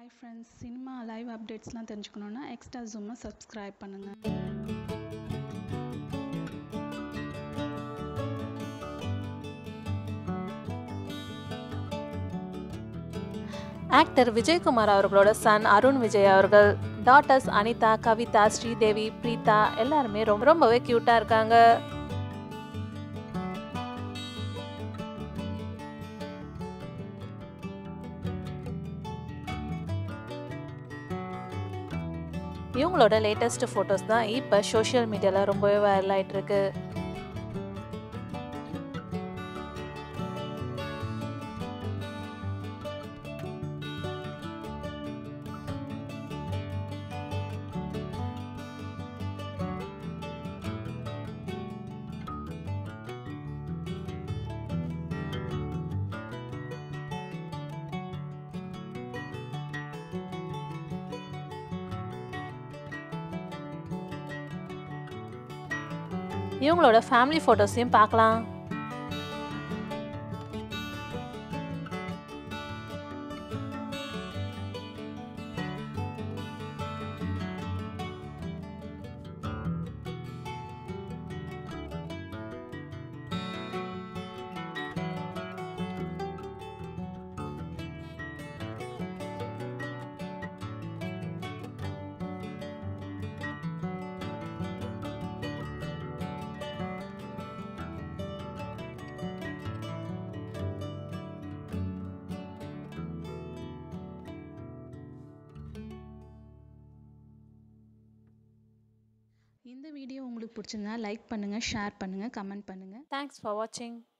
hi friends cinema live அப்டேட்ஸ்லாம் தெரிஞ்சுக்கணுன்னா extra ஜூமை சப்ஸ்கிரைப் பண்ணுங்கள் ஆக்டர் விஜயகுமார் அவர்களோட சன் அருண் விஜய் அவர்கள் டாட்டர்ஸ் அனிதா கவிதா ஸ்ரீதேவி பிரீதா எல்லாருமே ரொம்ப ரொம்பவே க்யூட்டாக இருக்காங்க இவங்களோட லேட்டஸ்ட் ஃபோட்டோஸ் தான் இப்போ சோஷியல் மீடியாவில் ரொம்பவே வைரல் ஆயிட்டு இருக்கு இவங்களோட ஃபேமிலி ஃபோட்டோஸையும் பார்க்கலாம் இந்த வீடியோ உங்களுக்கு பிடிச்சிருந்தா லைக் பண்ணுங்கள் ஷேர் பண்ணுங்கள் கமெண்ட் பண்ணுங்கள் தேங்க்ஸ் ஃபார் வாட்சிங்